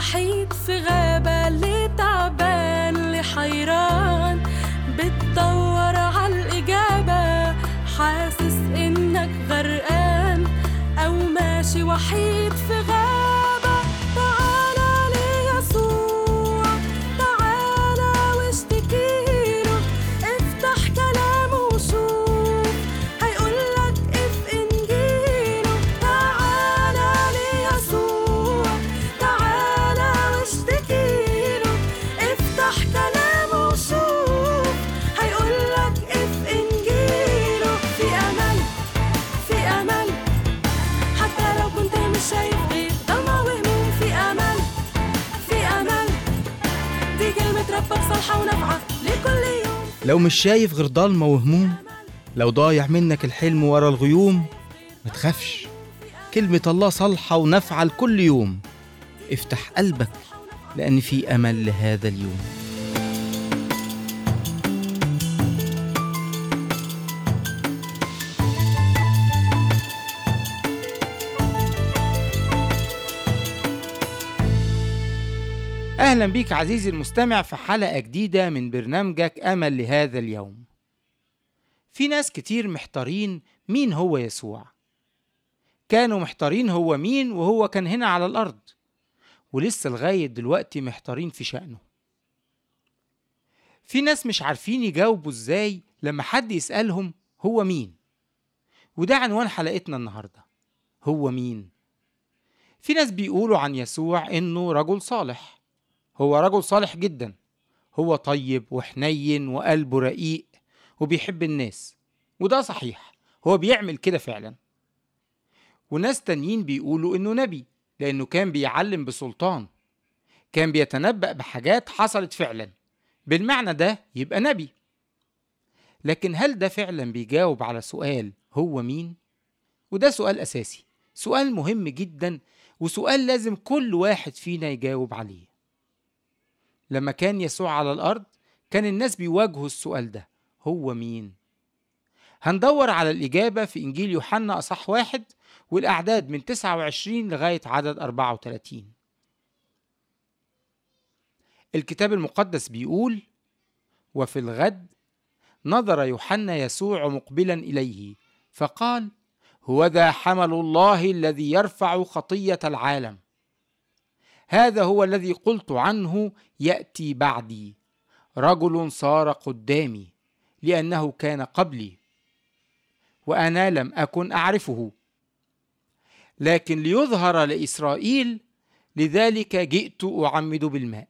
وحيد في غابة اللي تعبان اللي حيران بتدور عالإجابة حاسس إنك غرقان أو ماشي وحيد في غابة تعالى ليسوع تعالى واشتكيله افتح كلامه وشوف هيقولك اف انجيله تعالى ليسوع تعالى واشتكيله افتح كلامه وشوف هيقولك اف انجيله في امل في امل حتى لو كنت مش شايف غير ضلمة وهموم في امل في امل دي كلمة ربك صالحة ونافعة لكل يوم لو مش شايف غير ضلمة وهموم لو ضايع منك الحلم ورا الغيوم ما تخافش كلمة الله صالحة ونافعة لكل يوم افتح قلبك لأن في أمل لهذا اليوم أهلا بيك عزيزي المستمع في حلقة جديدة من برنامجك أمل لهذا اليوم في ناس كتير محتارين مين هو يسوع كانوا محتارين هو مين وهو كان هنا على الأرض ولسه لغاية دلوقتي محتارين في شأنه في ناس مش عارفين يجاوبوا ازاي لما حد يسألهم هو مين وده عنوان حلقتنا النهاردة هو مين في ناس بيقولوا عن يسوع انه رجل صالح هو رجل صالح جدا هو طيب وحنين وقلبه رقيق وبيحب الناس وده صحيح هو بيعمل كده فعلا وناس تانيين بيقولوا انه نبي لانه كان بيعلم بسلطان كان بيتنبأ بحاجات حصلت فعلا بالمعنى ده يبقى نبي لكن هل ده فعلا بيجاوب على سؤال هو مين وده سؤال اساسي سؤال مهم جدا وسؤال لازم كل واحد فينا يجاوب عليه لما كان يسوع على الأرض كان الناس بيواجهوا السؤال ده هو مين؟ هندور على الإجابة في إنجيل يوحنا أصح واحد والأعداد من 29 لغاية عدد 34 الكتاب المقدس بيقول وفي الغد نظر يوحنا يسوع مقبلا إليه فقال هو ذا حمل الله الذي يرفع خطية العالم هذا هو الذي قلت عنه ياتي بعدي رجل صار قدامي لانه كان قبلي وانا لم اكن اعرفه لكن ليظهر لاسرائيل لذلك جئت اعمد بالماء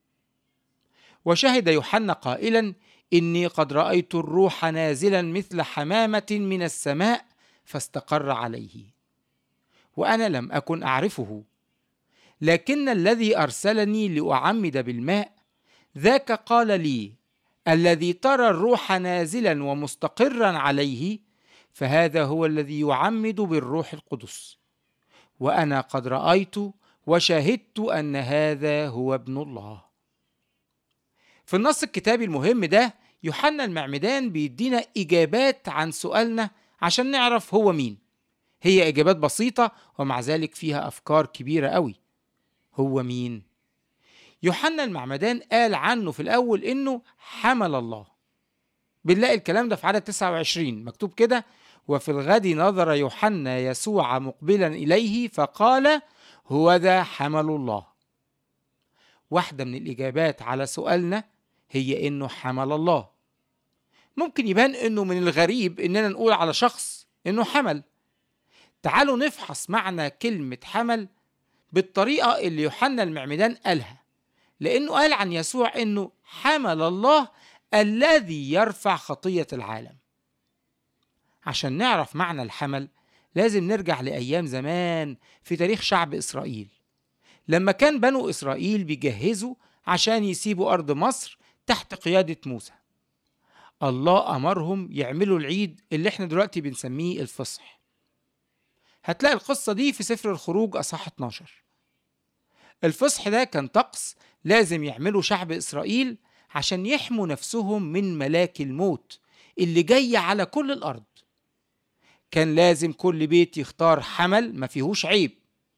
وشهد يوحنا قائلا اني قد رايت الروح نازلا مثل حمامه من السماء فاستقر عليه وانا لم اكن اعرفه لكن الذي ارسلني لاعمد بالماء ذاك قال لي الذي ترى الروح نازلا ومستقرا عليه فهذا هو الذي يعمد بالروح القدس وانا قد رايت وشهدت ان هذا هو ابن الله في النص الكتابي المهم ده يوحنا المعمدان بيدينا اجابات عن سؤالنا عشان نعرف هو مين هي اجابات بسيطه ومع ذلك فيها افكار كبيره قوي هو مين؟ يوحنا المعمدان قال عنه في الأول إنه حمل الله بنلاقي الكلام ده في عدد 29 مكتوب كده وفي الغد نظر يوحنا يسوع مقبلا إليه فقال هو ذا حمل الله واحدة من الإجابات على سؤالنا هي إنه حمل الله ممكن يبان إنه من الغريب إننا نقول على شخص إنه حمل تعالوا نفحص معنى كلمة حمل بالطريقة اللي يوحنا المعمدان قالها لأنه قال عن يسوع إنه حمل الله الذي يرفع خطية العالم عشان نعرف معنى الحمل لازم نرجع لأيام زمان في تاريخ شعب إسرائيل لما كان بنو إسرائيل بيجهزوا عشان يسيبوا أرض مصر تحت قيادة موسى الله أمرهم يعملوا العيد اللي احنا دلوقتي بنسميه الفصح هتلاقي القصة دي في سفر الخروج أصح 12 الفصح ده كان طقس لازم يعمله شعب إسرائيل عشان يحموا نفسهم من ملاك الموت اللي جاي على كل الأرض كان لازم كل بيت يختار حمل ما فيهوش عيب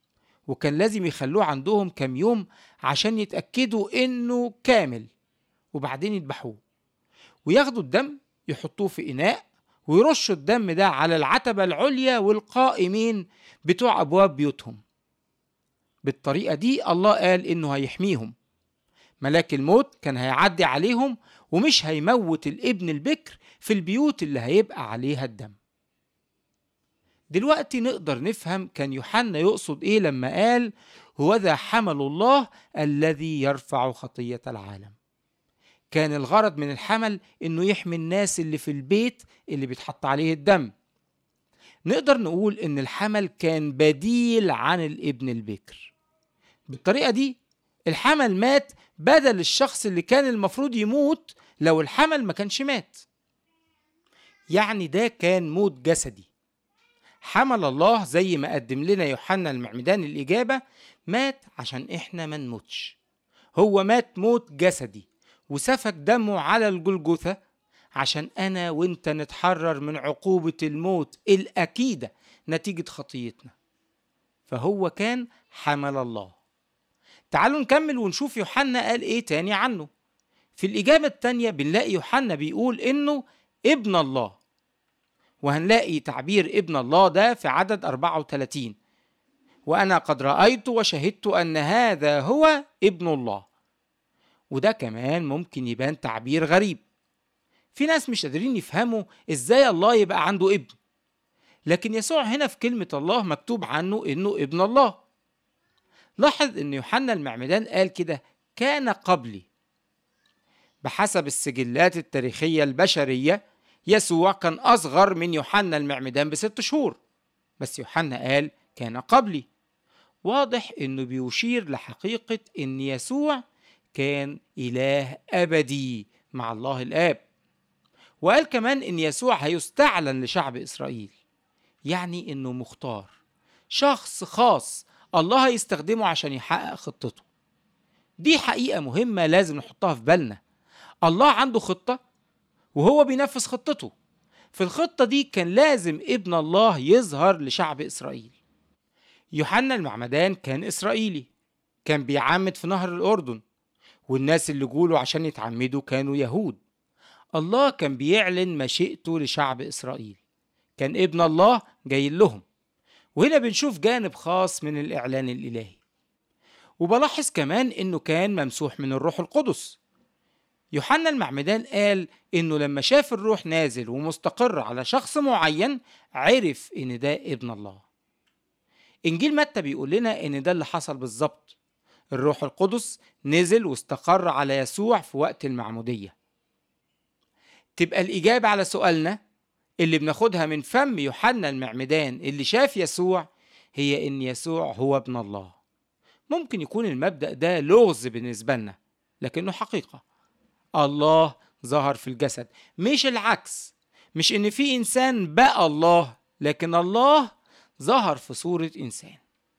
وكان لازم يخلوه عندهم كام يوم عشان يتأكدوا إنه كامل وبعدين يذبحوه وياخدوا الدم يحطوه في إناء ويرشوا الدم ده على العتبة العليا والقائمين بتوع أبواب بيوتهم بالطريقة دي الله قال إنه هيحميهم ملاك الموت كان هيعدي عليهم ومش هيموت الابن البكر في البيوت اللي هيبقى عليها الدم دلوقتي نقدر نفهم كان يوحنا يقصد ايه لما قال هو ذا حمل الله الذي يرفع خطية العالم كان الغرض من الحمل انه يحمي الناس اللي في البيت اللي بيتحط عليه الدم نقدر نقول ان الحمل كان بديل عن الابن البكر بالطريقة دي الحمل مات بدل الشخص اللي كان المفروض يموت لو الحمل ما كانش مات يعني ده كان موت جسدي حمل الله زي ما قدم لنا يوحنا المعمدان الإجابة مات عشان إحنا ما نموتش هو مات موت جسدي وسفك دمه على الجلجثة عشان أنا وإنت نتحرر من عقوبة الموت الأكيدة نتيجة خطيتنا فهو كان حمل الله تعالوا نكمل ونشوف يوحنا قال إيه تاني عنه في الإجابة التانية بنلاقي يوحنا بيقول إنه ابن الله وهنلاقي تعبير ابن الله ده في عدد 34 وأنا قد رأيت وشهدت أن هذا هو ابن الله وده كمان ممكن يبان تعبير غريب في ناس مش قادرين يفهموا ازاي الله يبقى عنده ابن لكن يسوع هنا في كلمة الله مكتوب عنه انه ابن الله لاحظ ان يوحنا المعمدان قال كده كان قبلي بحسب السجلات التاريخية البشرية يسوع كان أصغر من يوحنا المعمدان بست شهور بس يوحنا قال كان قبلي واضح انه بيشير لحقيقة ان يسوع كان إله أبدي مع الله الآب وقال كمان إن يسوع هيستعلن لشعب إسرائيل يعني إنه مختار شخص خاص الله هيستخدمه عشان يحقق خطته دي حقيقة مهمة لازم نحطها في بالنا الله عنده خطة وهو بينفذ خطته في الخطة دي كان لازم ابن الله يظهر لشعب إسرائيل يوحنا المعمدان كان إسرائيلي كان بيعمد في نهر الأردن والناس اللي جوله عشان يتعمدوا كانوا يهود الله كان بيعلن مشيئته لشعب إسرائيل كان ابن الله جاي لهم وهنا بنشوف جانب خاص من الإعلان الإلهي وبلاحظ كمان إنه كان ممسوح من الروح القدس يوحنا المعمدان قال إنه لما شاف الروح نازل ومستقر على شخص معين عرف إن ده ابن الله إنجيل متى بيقول لنا إن ده اللي حصل بالظبط الروح القدس نزل واستقر على يسوع في وقت المعمودية تبقى الإجابة على سؤالنا اللي بناخدها من فم يوحنا المعمدان اللي شاف يسوع هي إن يسوع هو ابن الله ممكن يكون المبدأ ده لغز بالنسبة لنا لكنه حقيقة الله ظهر في الجسد مش العكس مش إن في إنسان بقى الله لكن الله ظهر في صورة إنسان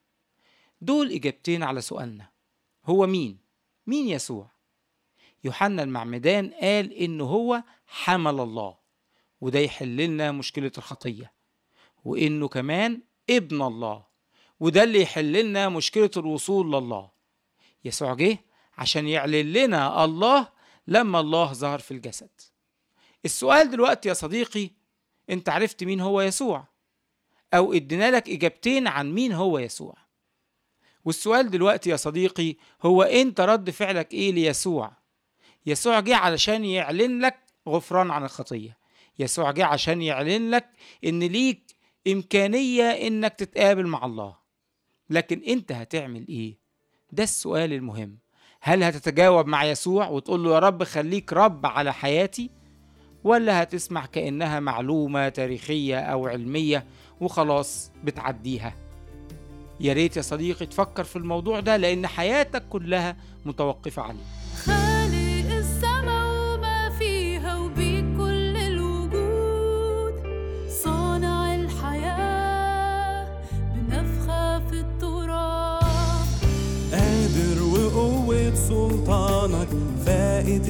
دول إجابتين على سؤالنا هو مين؟ مين يسوع؟ يوحنا المعمدان قال إنه هو حمل الله وده يحل لنا مشكلة الخطية وإنه كمان ابن الله وده اللي يحل لنا مشكلة الوصول لله يسوع جه عشان يعلن لنا الله لما الله ظهر في الجسد السؤال دلوقتي يا صديقي انت عرفت مين هو يسوع او ادينا لك اجابتين عن مين هو يسوع والسؤال دلوقتي يا صديقي هو انت رد فعلك ايه ليسوع يسوع جه علشان يعلن لك غفران عن الخطية يسوع جه عشان يعلن لك ان ليك امكانية انك تتقابل مع الله لكن انت هتعمل ايه ده السؤال المهم هل هتتجاوب مع يسوع وتقول له يا رب خليك رب على حياتي ولا هتسمع كأنها معلومة تاريخية أو علمية وخلاص بتعديها يا ريت يا صديقي تفكر في الموضوع ده لأن حياتك كلها متوقفة عليه خالق السما وما فيها وبيك كل الوجود صانع الحياة بنفخة في التراب قادر وقوة سلطانك فائت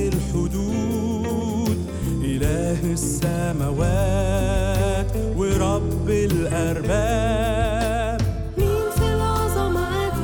الحدود إله السماوات ورب الأرباب مين في العظمة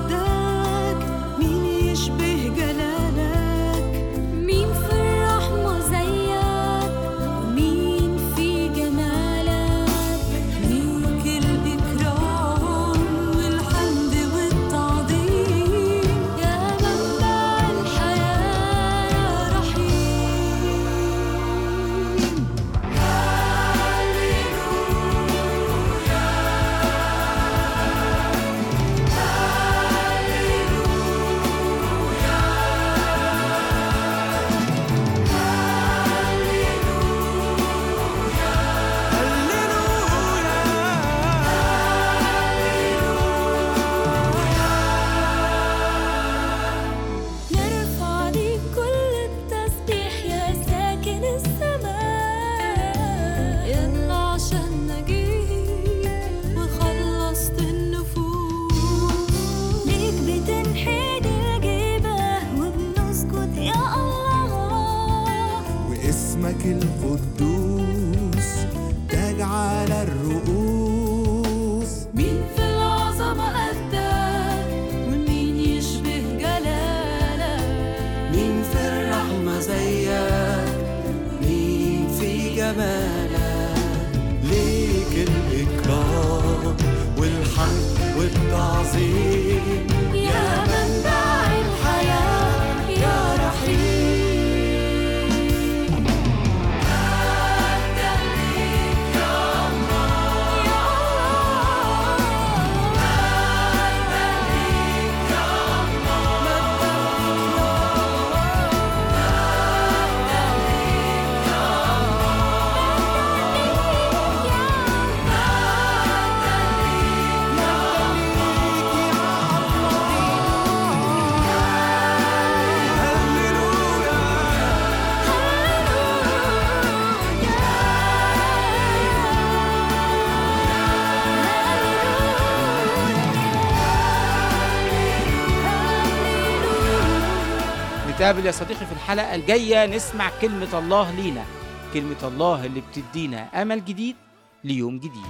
نتقابل يا صديقي في الحلقة الجاية نسمع كلمة الله لينا كلمة الله اللي بتدينا أمل جديد ليوم جديد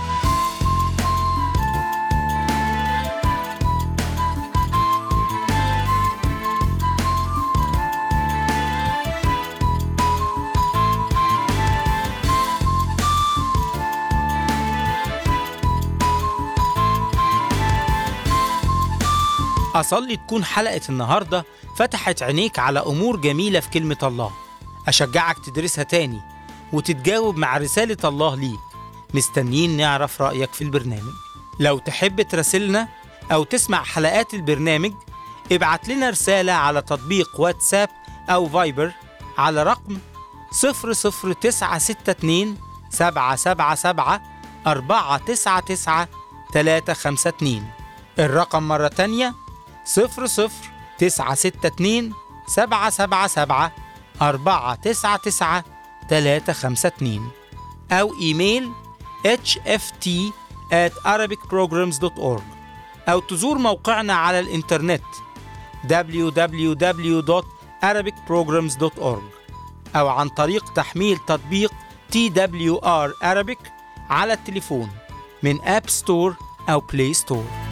أصلي تكون حلقة النهاردة فتحت عينيك على أمور جميلة في كلمة الله أشجعك تدرسها تاني وتتجاوب مع رسالة الله ليك مستنيين نعرف رأيك في البرنامج لو تحب تراسلنا أو تسمع حلقات البرنامج ابعت لنا رسالة على تطبيق واتساب أو فايبر على رقم 00962 777 499 352 الرقم مرة تانية صفر صفر تسعة ستة اتنين سبعة سبعة سبعة أربعة تسعة تسعة تلاتة خمسة اتنين أو إيميل hft at arabicprograms.org أو تزور موقعنا على الإنترنت www.arabicprograms.org أو عن طريق تحميل تطبيق TWR Arabic على التليفون من أب ستور أو بلاي ستور